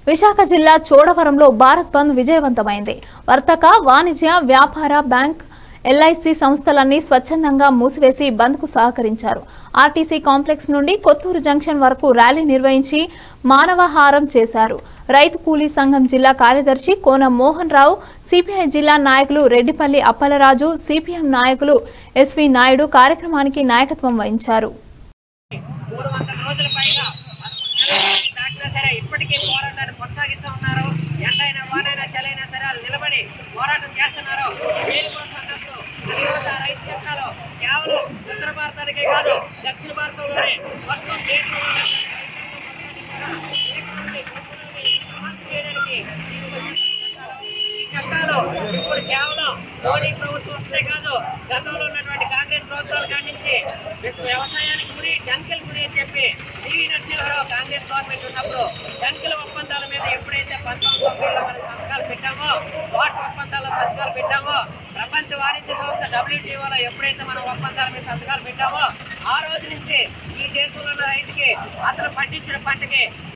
విశాఖ జిల్లా చోడవరంలో భారత్ బంద్ విజయవంతమైంది వర్తక వాణిజ్య వ్యాపార బ్యాంక్ ఎల్ఐసి సంస్థలన్నీ స్వచ్ఛందంగా మూసివేసి బంద్కు సహకరించారు ఆర్టీసీ కాంప్లెక్స్ నుండి కొత్తూరు జంక్షన్ వరకు ర్యాలీ నిర్వహించి మానవహారం చేశారు రైతు కూలీ సంఘం జిల్లా కార్యదర్శి కోన మోహన్ రావు సిపిఐ జిల్లా నాయకులు రెడ్డిపల్లి అప్పలరాజు సిపిఎం నాయకులు ఎస్వి నాయుడు కార్యక్రమానికి నాయకత్వం వహించారు మూడు వందల రోజుల పైగా పదకొండు నెలల నుంచి దాటినా సరే ఇప్పటికీ పోరాటాన్ని కొనసాగిస్తూ ఉన్నారు ఎండైనా వానైనా చలైనా సరే వాళ్ళు నిలబడి పోరాటం చేస్తున్నారు దేనికోసం అన్నప్పుడు ఈరోజు ఆ రైతు చట్టాలు కేవలం ఉత్తర భారతానికే కాదు దక్షిణ భారతంలోనే మొత్తం దేశంలో ఉన్న రైతాంగం ఈ చట్టాలు ఇప్పుడు కేవలం మోడీ ప్రభుత్వం వస్తే కాదు గతంలో ఉన్నటువంటి కాంగ్రెస్ ప్రభుత్వాల కాడి నుంచి వ్యవసాయానికి గురి డంకెల్ గురి అని చెప్పి టీవీ నరసింహారావు కాంగ్రెస్ గవర్నమెంట్ ఉన్నప్పుడు డంకెల ఒప్పందాల మీద ఎప్పుడైతే పంతొమ్మిది తొమ్మిదిలో మనం సంతకాలు పెట్టామో వాటి ఒప్పందాల్లో సంతకాలు పెట్టామో ప్రపంచ వాణిజ్య సంస్థ డబ్ల్యూటీఓలో ఎప్పుడైతే మనం ఒప్పందాల మీద సంతకాలు పెట్టామో ఆ రోజు నుంచి ఈ దేశంలో ఉన్న రైతుకి అతను పండించిన పంటకి